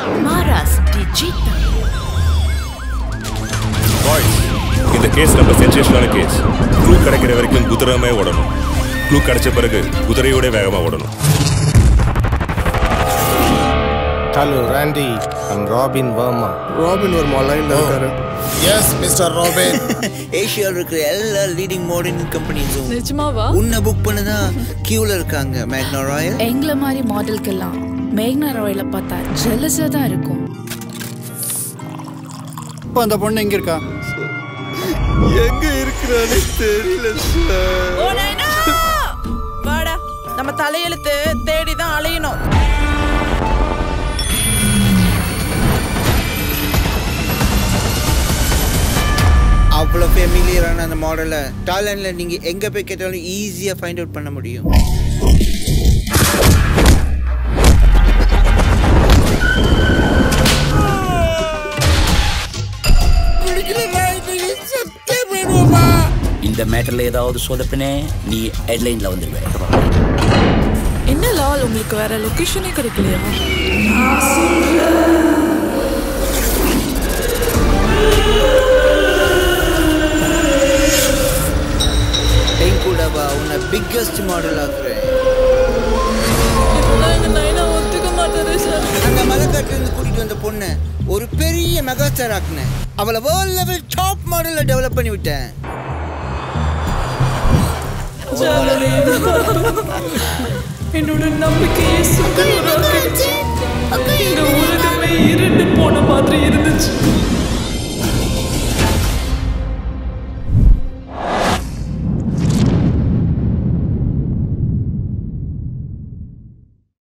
Maras Digita. Boys இந்த case நம்ம சென்சேஷனான கேஸ் க்ளூ கிடைக்கிற வரைக்கும் குதிரைமே ஓடணும் க்ளூ கிடைச்ச பிறகு குதிரையோட வேகமா ஓடணும் hello Randy I'm Robin Varma Robin ஒரு லைன்ல இருக்காரு எஸ் மிஸ்டர் ராபின் ஏஷியாவில் இருக்கிற எல்லா லீடிங் மாடர்ன் கம்பெனிஸும் நிஜமாவா உன்னை புக் பண்ணதா கியூல இருக்காங்க மேக்னா ராயல் எங்களை மாதிரி மாடலுக்கெல்லாம் மேக்னா ராயல பார்த்தா ஜெலஸா தான் இருக்கும் இப்போ அந்த பொண்ணு எங்க இருக்கா எங்க இருக்கிறானே தெரியல சார் ஓ நைனா வாடா நம்ம தலையெழுத்து தேடி தான் அலையணும் அவ்வளோ ஃபெமிலியரான அந்த மாடலை டாலண்ட்ல நீங்க எங்க போய் கேட்டாலும் ஈஸியா ஃபைண்ட் அவுட் பண்ண முடியும் இந்த மேட்டர்ல ஏதாவது சொதப்பினே நீ ஹெட்லைன்ல வந்துடுவேன் என்ன லால் உங்களுக்கு வேற லொகேஷனே கிடைக்கலையா டைம் கூடவா உன்னை பிக்கஸ்ட் மாடல் ஆக்குறேன் இப்பெல்லாம் எங்க நைனா ஒத்துக்க மாட்டாரு சார் அந்த மலைக்காட்டுல இருந்து கூட்டிட்டு வந்த பொண்ணு ஒரு பெரிய மெகா ஸ்டார் ஆக்குனேன் அவளை வேர்ல்ட் லெவல் டாப் மாடல்ல டெவலப் பண்ணி விட்டேன் என்னோட நம்பிக்கையே சுக்குநூறாக்கிடுச்சு இந்த உலகமே இருண்டு போன மாதிரி இருந்துச்சு